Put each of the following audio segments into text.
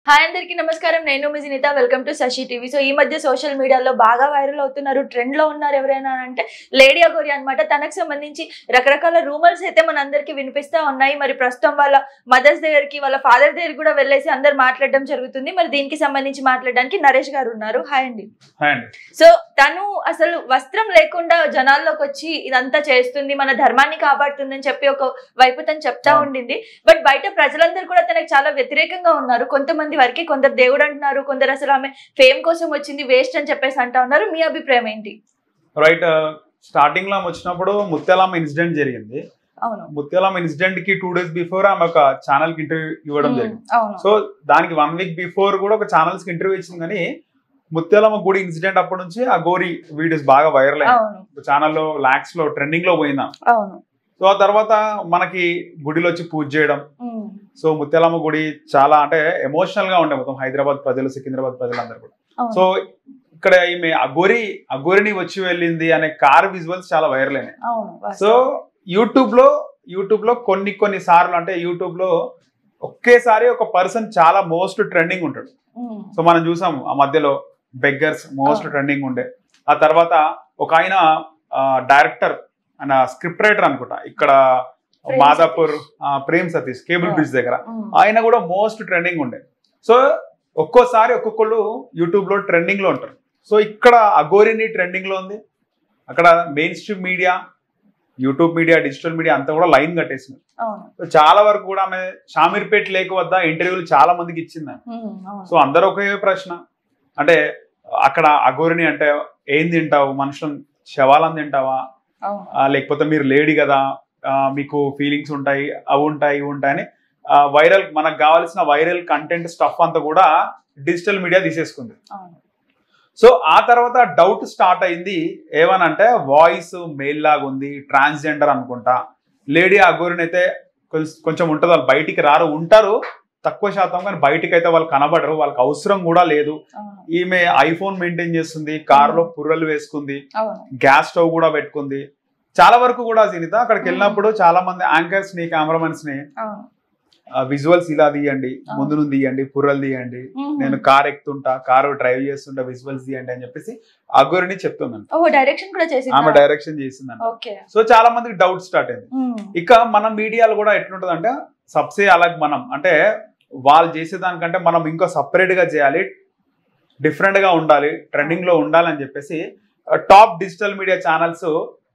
Hi అందరికీ నమస్కారం నేను మీ Sunitha welcome to Sasi TV so ఈ మధ్య సోషల్ మీడియాలో బాగా వైరల్ అవుతున్నారు ట్రెండ్ లో ఉన్నారు ఎవరైనా అంటే లేడీ అగోరి అన్నమాట తనకు సంబంధించి రకరకాల రూమర్స్ అయితే మన అందరికి వినిపిస్తా ఉన్నాయి మరి ప్రస్తుతం వాళ్ళ మదర్స్ దగ్గరికి వాళ్ళ ఫాదర్ దగ్గరికి కూడా వెళ్ళేసి అందరు మాట్లాడడం జరుగుతుంది మరి దీనికి సంబంధించి మాట్లాడడానికి నరేష్ గారు ఉన్నారు హాయ్ అండి హాయ్ అండి సో తను అసలు వస్త్రం లేకుండా జనాల్లోకి వచ్చి ఇదంతా చేస్తుంది మన ధర్మాన్ని కాపాడుతుందని చెప్పి ఒక వైపు తను చెప్తా అవును. ఉండింది బట్ బయట ప్రజలందరూ కూడా తనకు చాలా వ్యతిరేకంగా ఉన్నారు కొంతమంది వరకు కొందరు దేవుడు అంటున్నారు కొందరు అసలు ఆమె ఫేమ్ కోసం వచ్చింది వేస్ట్ అని చెప్పేసి అంటా ఉన్నారు మీ అభిప్రాయం ఏంటి రైట్ స్టార్టింగ్ లో ఆమె వచ్చినప్పుడు ముత్యాలమ్మ ఇన్సిడెంట్ జరిగింది అవును ముత్యాలమ్మ ఇన్సిడెంట్ కి టూ డేస్ బిఫోర్ ఆమె ఒక ఛానల్ కి ఇంటర్వ్యూ ఇవ్వడం ఉమ్, జరిగింది అవును సో దానికి వన్ వీక్ బిఫోర్ కూడా ఒక ఛానల్స్ కి ఇంటర్వ్యూ ఇచ్చింది కానీ ముత్యాలమ్మ గుడి ఇన్సిడెంట్ అప్పటి నుంచి ఆ గోరి వీడియోస్ బాగా వైరల్ అయ్యాయి అవును ఛానల్లో లాక్స్ లో ట్రెండింగ్ లో పోయిందాం అవును సో ఆ తర్వాత మనకి గుడిలో వచ్చి పూజ చేయడం ఉమ్, సో ముత్యాలమ్మ గుడి చాలా అంటే ఎమోషనల్ గా ఉండే మొత్తం హైదరాబాద్ ప్రజలు సికింద్రాబాద్ ప్రజలందరూ కూడా అవును. సో ఇక్కడ ఈమె అగోరి అగోరిని వచ్చి వెళ్ళింది అనే కార్ విజువల్స్ చాలా వైరల్ అయినాయి అవును సో వాస్తవం. యూట్యూబ్ లో యూట్యూబ్ లో కొన్ని కొన్ని సార్లు అంటే యూట్యూబ్ లో ఒకేసారి ఒక పర్సన్ చాలా మోస్ట్ ట్రెండింగ్ ఉంటాడు ఉమ్, సో మనం చూసాం ఆ మధ్యలో బెగ్గర్స్ మోస్ట్ అవును. ట్రెండింగ్ ఉండే ఆ తర్వాత ఒక ఆయన డైరెక్టర్ ఆయన స్క్రిప్ట్ రైటర్ అనుకుంటా ఇక్కడ ప్రేమ్ మాదాపూర్ ఆ, ప్రేమ్ సతీష్ కేబుల్ ఆ. బ్రిడ్జ్ దగ్గర ఉమ్, ఆయన కూడా మోస్ట్ ట్రెండింగ్ ఉండే సో ఒక్కోసారి ఒక్కొక్కళ్ళు యూట్యూబ్ లో ట్రెండింగ్ లో ఉంటారు సో ఇక్కడ అగోరిని ట్రెండింగ్ లో ఉంది అక్కడ mainstream media YouTube media digital media అంతా కూడా లైన్ కట్టేసింది అవును సో చాలా వరకు కూడా ఆమె షామీర్పేట్ లేక వద్ద ఇంటర్వ్యూలు చాలా మందికి ఇచ్చింది ఆమె. ఉమ్, అవును సో అందరూ ఒకే ప్రశ్న అంటే అక్కడ అగోరిని అంటే ఏం తింటావు మనుషులను శవాలను తింటావా అవును ఆ, లేకపోతే మీరు లేడీ కదా ఆ, మీకు ఫీలింగ్స్ ఉంటాయి అవి ఉంటాయి ఇవి ఉంటాయని వైరల్ మనకు కావాల్సిన వైరల్ కంటెంట్ స్టఫ్ అంతా కూడా డిజిటల్ మీడియా తీసేసుకుంది అవును సో ఆ తర్వాత డౌట్ స్టార్ట్ అయింది ఏమనంటే వాయిస్ మెయిల్ లాగా ఉంది ట్రాన్స్జెండర్ అనుకుంటా లేడీ అగోరిని అయితే కొంచెం- కొంచెం ఉంటుంది వాళ్ళు బయటికి రారు ఉంటారు తక్కువ శాతం కానీ బయటికి అయితే వాళ్ళు కనబడరు వాళ్ళకి అవసరం కూడా లేదు అవును ఈమె ఐఫోన్ మెయింటైన్ చేస్తుంది కారులో పుర్రలు వేసుకుంది అవును గ్యాస్ స్టవ్ కూడా పెట్టుకుంది చాలా వరకు కూడా సునీత అక్కడికి వెళ్ళినప్పుడు చాలా మంది యాంకర్స్ ని కెమెరామెన్స్ ని అవును విజువల్స్ ఇలా తీయండి ముందు నుండి తీయండి పుర్రలు తీయండి ఉమ్, నేను కార్ ఎక్కుతుంటా కారు డ్రైవ్ చేస్తుంటా విజువల్స్ తీయండి అని చెప్పేసి అగోరిని చెప్తున్నాను ఓ డైరెక్షన్ కూడా చేసింది ఆమె డైరెక్షన్ చేసిందంట ఓకే సో చాలా మందికి డౌట్ స్టార్ట్ అయింది ఉమ్, ఇక మన మీడియాలో కూడా ఎట్లుంటది అంటే సబ్సే అలాగే మనం అంటే వాళ్ళు చేసేదానికంటే మనం ఇంకో సపరేట్ గా చేయాలి డిఫరెంట్ గా ఉండాలి ట్రెండింగ్ లో ఉండాలని చెప్పేసి టాప్ డిజిటల్ మీడియా ఛానల్స్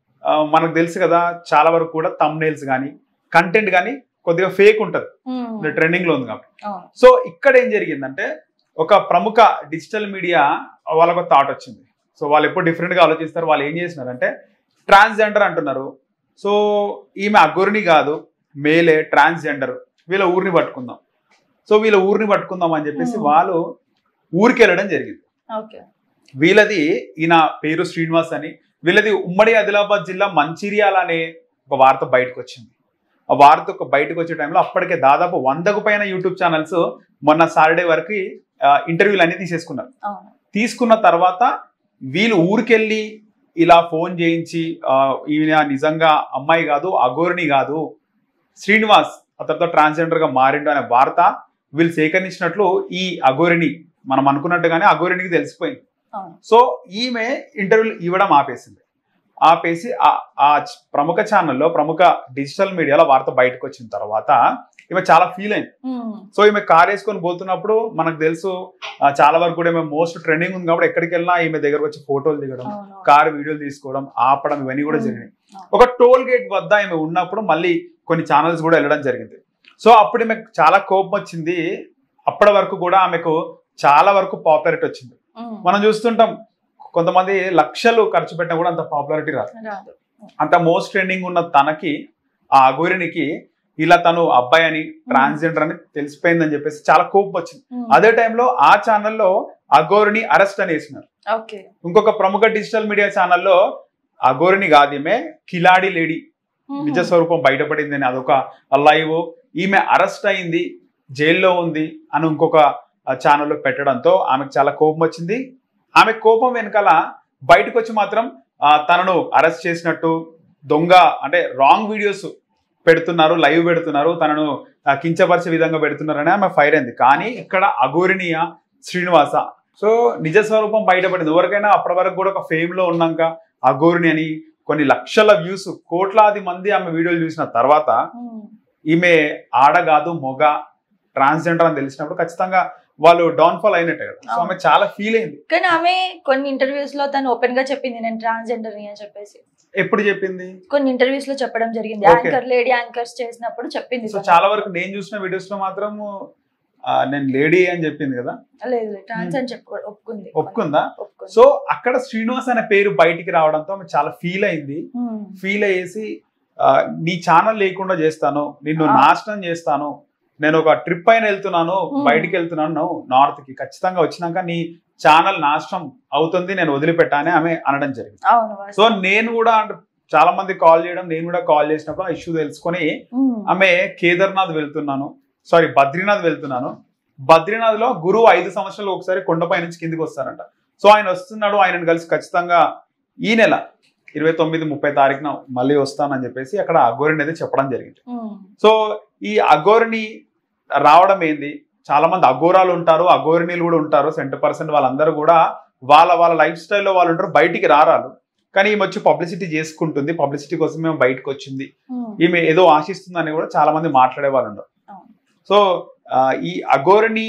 మనకు తెలుసు కదా చాలా వరకు కూడా తమ్నేల్స్ కానీ కంటెంట్ కానీ కొద్దిగా ఫేక్ ఉంటుంది ఉమ్, ట్రెండింగ్ లో ఉంది కాబట్టి అవును సో ఇక్కడ ఏం జరిగిందంటే ఒక ప్రముఖ డిజిటల్ మీడియా వాళ్ళకు థాట్ వచ్చింది సో వాళ్ళు ఎప్పుడు డిఫరెంట్ గా ఆలోచిస్తారు వాళ్ళు ఏం చేసినారంటే ట్రాన్స్జెండర్ అంటున్నారు సో ఈమె అగ్గురిని కాదు మేలే ట్రాన్స్జెండర్ వీళ్ళ ఊరిని పట్టుకుందాం సో వీళ్ళ ఊరిని పట్టుకుందాం అని చెప్పేసి Hmm. వాళ్ళు ఊరికి వెళ్ళడం జరిగింది ఓకే వీళ్ళది ఈయన పేరు శ్రీనివాస్ అని వీళ్ళది ఉమ్మడి ఆదిలాబాద్ జిల్లా మంచిర్యాల అనే ఒక వార్త బయటకు వచ్చింది ఆ వార్త ఒక బయటకు వచ్చే టైంలో అప్పటికే దాదాపు వందకు పైన యూట్యూబ్ ఛానల్స్ మొన్న సాటర్డే వరకు ఇంటర్వ్యూలు అన్ని తీసేసుకున్నారు అవును తీసుకున్న తర్వాత వీళ్ళు ఊరికెళ్ళి ఇలా ఫోన్ చేయించి ఆ, ఈయన నిజంగా అమ్మాయి కాదు అగోరిని కాదు శ్రీనివాస్ అతనితో ట్రాన్స్జెండర్ గా మారిండు అనే వార్త వీళ్ళు సేకరించినట్లు ఈ అగోరిని మనం అనుకున్నట్టుగానే అగోరినికి తెలిసిపోయింది అవును సో ఈమె ఇంటర్వ్యూలు ఇవ్వడం ఆపేసింది ఆపేసి ఆ- ఆ చ- ప్రముఖ ఛానల్లో ప్రముఖ డిజిటల్ మీడియాలో వార్త బయటకు వచ్చిన తర్వాత ఈమె చాలా ఫీల్ అయింది ఉమ్, సో ఈమె కార్ వేసుకొని పోతున్నప్పుడు మనకు తెలుసు ఆ, చాలా వరకు కూడా ఈమె మోస్ట్ ట్రెండింగ్ ఉంది కాబట్టి ఎక్కడికి వెళ్ళినా ఈమె దగ్గర వచ్చి ఫోటోలు దిగడం అవును కార్ వీడియోలు తీసుకోవడం ఆపడం ఇవన్నీ కూడా Hmm. జరిగినాయి అవును. ఒక టోల్ గేట్ వద్ద ఈమె ఉన్నప్పుడు మళ్ళీ కొన్ని ఛానల్స్ కూడా వెళ్ళడం జరిగింది సో అప్పుడు ఈమె చాలా కోపం వచ్చింది అప్పటి వరకు కూడా ఆమెకు చాలా వరకు పాపులారిటీ వచ్చింది ఉమ్, మనం చూస్తుంటాం కొంతమంది లక్షలు ఖర్చు పెట్టినా కూడా అంత పాపులారిటీ రాదు రాదు అంత మోస్ట్ ట్రెండింగ్ ఉన్న తనకి ఆ అగోరినికి ఇలా తను అబ్బాయి అని ట్రాన్స్జెండర్ అని తెలిసిపోయిందని చెప్పేసి చాలా కోపం వచ్చింది ఉమ్, అదే టైంలో ఆ ఛానల్లో అగోరిని అరెస్ట్ అని వేసినారు ఓకే ఇంకొక ప్రముఖ డిజిటల్ మీడియా ఛానల్లో అగోరిని కాదు ఈమె కిలాడి లేడీ ఉమ్, నిజ స్వరూపం బయటపడింది అని అదొక లైవ్ ఈమె అరెస్ట్ అయింది జైల్లో ఉంది అని ఇంకొక ఛానల్లో పెట్టడంతో ఆమెకు చాలా కోపం వచ్చింది ఆమె కోపం వెనకాల బయటకు వచ్చి మాత్రం ఆ, తనను అరెస్ట్ చేసినట్టు దొంగ అంటే రాంగ్ వీడియోస్ పెడుతున్నారు లైవ్ పెడుతున్నారు తనను ఆ, కించపరిచే విధంగా పెడుతున్నారని ఆమె ఫైర్ అయింది కానీ ఇక్కడ అఘోరినియ శ్రీనివాస సో నిజ స్వరూపం బయటపడింది ఎవరికైనా అప్పటి వరకు కూడా ఒక ఫేమ్ లో ఉన్నాక అఘోరిని అని కొన్ని లక్షల వ్యూస్ కోట్లాది మంది ఆమె వీడియోలు చూసిన తర్వాత ఉమ్. ఈమె ఆడ కాదు మొగ ట్రాన్స్జెండర్ అని తెలిసినప్పుడు ఖచ్చితంగా వాళ్ళు డౌన్ఫాల్ అయినట్టే కదా సో ఆమె చాలా ఫీల్ అయింది కానీ ఆమె కొన్ని ఇంటర్వ్యూస్ లో తను ఓపెన్ గా చెప్పింది నేను ట్రాన్స్జెండర్ అని చెప్పేసి ఎప్పుడు చెప్పింది కొన్ని ఇంటర్వ్యూస్ లో చెప్పడం జరిగింది Okay. యాంకర్ లేడీ యాంకర్స్ చేసినప్పుడు చెప్పింది సో చాలా వరకు నేను చూసిన వీడియోస్ లో మాత్రం ఆ, నేను లేడీ అని చెప్పింది కదా లేదు ట్రాన్స్ అని చెప్పు ఒప్పుకుంది ఒప్పుకుందా ఒప్పుకుంది సో అక్కడ శ్రీనివాస్ అనే పేరు బయటికి రావడంతో ఆమె చాలా ఫీల్ అయింది ఉమ్. ఫీల్ అయ్యేసి ఆ, నీ ఛానల్ లేకుండా చేస్తాను నిన్ను ఆ. నాశనం చేస్తాను నేను ఒక ట్రిప్ పైన వెళ్తున్నాను Hmm. బయటికి వెళ్తున్నాను నార్త్ కి ఖచ్చితంగా వచ్చినాక నీ ఛానల్ నాశనం అవుతుంది నేను వదిలిపెట్టానే ఆమె అనడం జరిగింది అవును సో వాస్తవం. నేను కూడా అంటే చాలా మంది కాల్ చేయడం నేను కూడా కాల్ చేసినప్పుడు ఆ ఇష్యూ తెలుసుకొని ఉమ్. ఆమె కేదార్నాథ్ వెళ్తున్నాను సారీ బద్రీనాథ్ వెళ్తున్నాను బద్రీనాథ్ లో గురువు ఐదు సంవత్సరాలు ఒకసారి కొండపై నుంచి కిందికి వస్తారంట సో ఆయన వస్తున్నాడు ఆయనను కలిసి ఖచ్చితంగా ఈ నెల ఇరవై తొమ్మిది ముప్పై తారీఖున మళ్ళీ వస్తానని చెప్పేసి అక్కడ అఘోరిని అయితే చెప్పడం జరిగింది ఉమ్. సో ఈ అఘోరిని రావడం ఏంది చాలా మంది అఘోరాలు ఉంటారు అఘోరినీలు కూడా ఉంటారు సెంట్ పర్సెంట్ వాళ్ళందరూ కూడా వాళ్ళ వాళ్ళ లైఫ్ స్టైల్లో వాళ్ళు ఉంటారు బయటికి రారాలు కానీ ఈమె వచ్చి పబ్లిసిటీ చేసుకుంటుంది పబ్లిసిటీ కోసం మేము బయటకు వచ్చింది ఉమ్. ఈమె ఏదో ఆశిస్తుందని కూడా చాలా మంది మాట్లాడే వాళ్ళు ఉన్నారు అవును. సో ఆ, ఈ అఘోరిని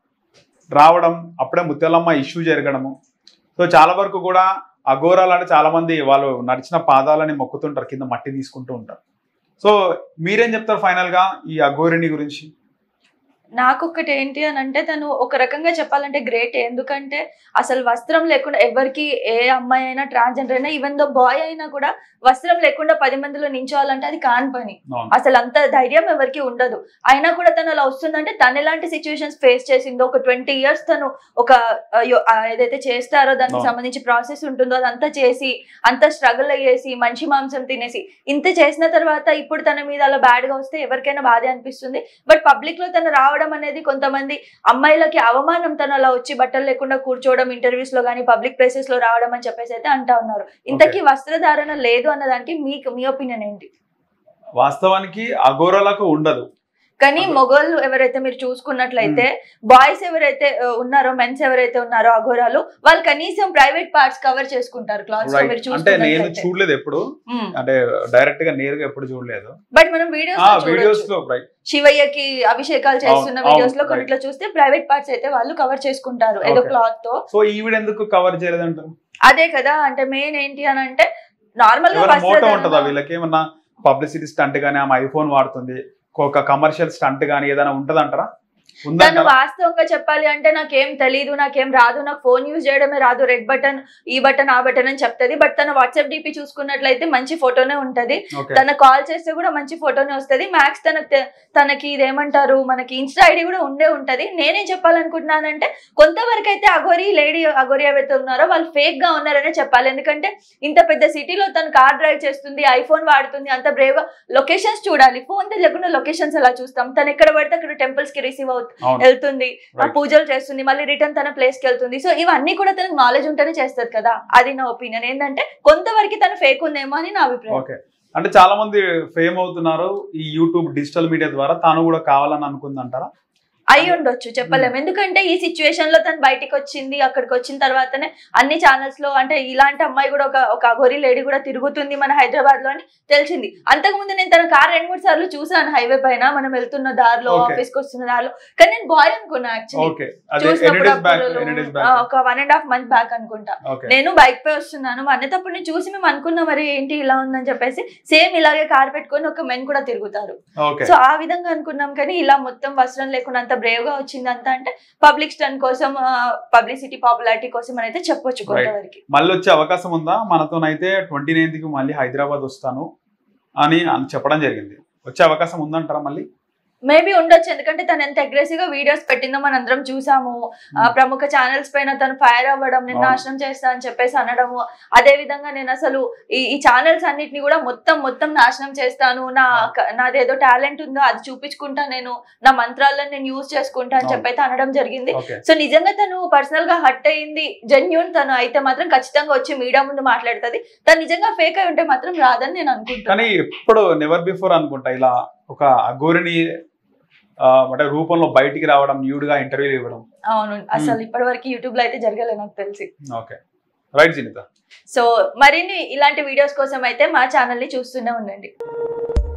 రావడం అప్పుడే ముత్యాలమ్మ ఇష్యూ జరగడము సో చాలా వరకు కూడా అఘోరాలు అంటే చాలా మంది వాళ్ళు నడిచిన పాదాలని మొక్కుతుంటారు కింద మట్టి తీసుకుంటూ ఉంటారు సో మీరేం చెప్తారు ఫైనల్ గా ఈ అఘోరిని గురించి నాకు ఒకటి ఏంటి అని అంటే తను ఒక రకంగా చెప్పాలంటే గ్రేట్ ఎందుకంటే అసలు వస్త్రం లేకుండా ఎవరికి ఏ అమ్మాయి అయినా ట్రాన్స్జెండర్ అయినా ఈవెన్ దో బాయ్ అయినా కూడా వస్త్రం లేకుండా పది మందిలో నించోవాలంటే అది కాని పని అవును. అసలు అంత ధైర్యం ఎవరికి ఉండదు అయినా కూడా తను అలా వస్తుందంటే తను ఎలాంటి సిచ్యువేషన్స్ ఫేస్ చేసిందో ఒక ట్వంటీ ఇయర్స్ తను ఒక ఆ, యో- ఆ, ఏదైతే చేస్తారో దానికి అవును. సంబంధించి ప్రాసెస్ ఉంటుందో అదంతా చేసి అంత స్ట్రగుల్ అయ్యేసి మంచి మాంసం తినేసి ఇంత చేసిన తర్వాత ఇప్పుడు తన మీద అలా బ్యాడ్ గా వస్తే ఎవరికైనా బాధే అనిపిస్తుంది బట్ పబ్లిక్ లో తను రావడం అనేది కొంతమంది అమ్మాయిలకి అవమానం తను అలా వచ్చి బట్టలు లేకుండా కూర్చోవడం ఇంటర్వ్యూస్ లో కానీ పబ్లిక్ ప్లేసెస్ లో రావడం అని చెప్పేసి అయితే అంటా ఉన్నారు ఇంతకీ వస్త్రధారణ లేదు అన్న దానికి మీకు మీ ఒపీనియన్ ఏంటి వాస్తవానికి అఘోరాలకు ఉండదు కానీ అదే. మొగోళ్ళు ఎవరైతే మీరు చూసుకున్నట్లయితే బాయ్స్ ఎవరైతే ఆ, ఉన్నారో మెన్స్ ఎవరైతే ఉన్నారో అఘోరాలు వాళ్ళు కనీసం ప్రైవేట్ పార్ట్స్ కవర్ చేసుకుంటారు క్లాత్స్ రైట్ మీరు అంటే నేను చూసుకున్నట్లయితే చూడలేదు ఎప్పుడు అంటే డైరెక్ట్ గా నేరుగా ఎప్పుడు చూడలేదు బట్ మనం వీడియోస్ వీడియోస్ లో రైట్ శివయ్యకి అభిషేకాలు చేస్తున్న అవును, వీడియోస్ లో అవును, కొన్నిట్లో చూస్తే ప్రైవేట్ పార్ట్స్ అయితే వాళ్ళు కవర్ చేసుకుంటారు ఏదో Okay. క్లాత్ తో సో ఈవిడ ఎందుకు కవర్ చేయలేదంటారు అదే కదా అంటే మెయిన్ ఏంటి అని అంటే నార్మల్ గా ఏమైనా మోటో వస్త్రధారణ- ఉంటుందా వీళ్ళకి ఏమన్నా పబ్లిసిటీ స్టంట్ కానీ ఆమె ఐఫోన్ వాడుతుంది ఒక కమర్షియల్ స్టంట్ కానీ ఏదైనా ఉంటదంటారా తను ఉందంటారా వాస్తవంగా చెప్పాలి అంటే నాకేం తెలియదు నాకేం రాదు నాకు ఫోన్ యూజ్ చేయడమే రాదు రెడ్ బటన్ ఈ బటన్ ఆ బటన్ అని చెప్తది బట్ తన వాట్సాప్ డిపి చూసుకున్నట్లయితే మంచి ఫోటోనే ఉంటది ఓకే తన కాల్ చేస్తే కూడా మంచి ఫోటోనే వస్తది మ్యాక్స్ తన తనకి ఇదేమంటారు మనకి ఇన్స్టా ఐడి కూడా ఉండే ఉంటది నేనేం చెప్పాలనుకుంటున్నానంటే కొంతవరకు అయితే అగోరి లేడీ అగోరి ఎవరైతే ఉన్నారో వాళ్ళు ఫేక్ గా ఉన్నారనే చెప్పాలి ఎందుకంటే ఇంత పెద్ద సిటీలో తను కార్ డ్రైవ్ చేస్తుంది ఐఫోన్ వాడుతుంది అంత బ్రేవ్ గా లొకేషన్స్ చూడాలి ఫోన్ తెలియకుండా లొకేషన్స్ ఎలా చూస్తాం తను ఎక్కడ పడితే అక్కడ టెంపుల్స్ కి రిసీవ్ అవుతుంది అవును వెళ్తుంది ఆ Right. పూజలు చేస్తుంది మళ్ళీ రిటర్న్ తన ప్లేస్ కి వెళ్తుంది సో ఇవన్నీ కూడా తనకు నాలెడ్జ్ ఉంటేనే చేస్తుంది కదా అది నా ఒపీనియన్ ఏంటంటే కొంతవరకు తన ఫేక్ ఉందేమో అని నా అభిప్రాయం ఓకే అంటే చాలా మంది ఫేమ్ అవుతున్నారు ఈ యూట్యూబ్ డిజిటల్ మీడియా ద్వారా తాను కూడా కావాలని అనుకుందంటారా అయి ఉండొచ్చు చెప్పలేము ఎందుకంటే ఈ సిచ్యువేషన్ లో తను బయటికి వచ్చింది అక్కడికి వచ్చిన తర్వాతనే అన్ని ఛానల్స్ లో అంటే ఇలాంటి అమ్మాయి కూడా ఒక ఒక అఘోరి లేడీ కూడా తిరుగుతుంది మన హైదరాబాద్ లో అని తెలిసింది అంతకు ముందు నేను తన కార్ రెండు మూడు సార్లు చూసాను హైవే పైన మనం వెళ్తున్న దారిలో Okay. ఆఫీస్ కి వస్తున్న దారిలో కానీ నేను బాయ్ అనుకున్నా యాక్చువల్లీ ఓకే అదే చూసినప్పుడు ఎనీ డేస్ బ్యాక్ అప్పుడు ఎనీ డేస్ ఆ, బ్యాక్ ఒక one and half month back అనుకుంటా ఓకే నేను బైక్ పై వస్తున్నాను మా అన్నతప్పుడు నేను చూసి మేము అనుకున్నాం మరి ఏంటి ఇలా ఉందని చెప్పేసి సేమ్ ఇలాగే కార్ పెట్టుకొని ఒక మెన్ కూడా తిరుగుతారు ఓకే సో ఆ విధంగా అనుకున్నాం కానీ ఇలా మొత్తం వస్త్రం లేకుండా అంత బ్రేవ్ గా వచ్చింది అంతా అంటే పబ్లిక్ స్టన్ కోసం పబ్లిసిటీ పాపులారిటీ కోసం అని అయితే చెప్పొచ్చు కొంతవరకు మళ్ళీ వచ్చే అవకాశం ఉందా మనతోనైతే ట్వంటీ నైన్త్ కి మళ్ళీ హైదరాబాద్ వస్తాను అని అని చెప్పడం జరిగింది వచ్చే అవకాశం ఉందంటారా మళ్ళీ మేబీ ఉండొచ్చు ఎందుకంటే తను ఎంత అగ్రెసివ్ గా వీడియోస్ పెట్టిందో మనం అందరం చూసాము ఆ, ప్రముఖ ఛానల్స్ పైన తను ఫైర్ అవ్వడం నేను అవును. నాశనం చేస్తా అని చెప్పేసి అనడము అదే విధంగా నేను అసలు ఈ ఈ ఛానల్స్ అన్నిటిని కూడా మొత్తం మొత్తం నాశనం చేస్తాను నా క- నాదేదో టాలెంట్ ఉందో అది చూపించుకుంటా నేను నా మంత్రాలను నేను యూజ్ చేసుకుంటా అని అవును. చెప్పైతే అనడం జరిగింది ఓకే సో నిజంగా తను పర్సనల్ గా హట్ అయింది జెన్యున్ తను అయితే మాత్రం ఖచ్చితంగా వచ్చి మీడియా ముందు మాట్లాడుతుంది తను నిజంగా ఫేక్ అయి ఉంటే మాత్రం రాదని నేను అనుకుంటాను కానీ ఎప్పుడు నెవర్ బిఫోర్ అనుకుంటా ఇలా ఒక అఘోరిని ఆ, అంటే రూపంలో బయటికి రావడం న్యూడ్ గా ఇంటర్వ్యూలు ఇవ్వడం అవును అసలు ఇప్పటి వరకు యూట్యూబ్ లో అయితే జరగలేదు నాకు తెలిసి ఓకే రైట్ జినిత సో మరిన్ని ఇలాంటి వీడియోస్ కోసం అయితే మా ఛానల్ ని చూస్తూనే ఉండండి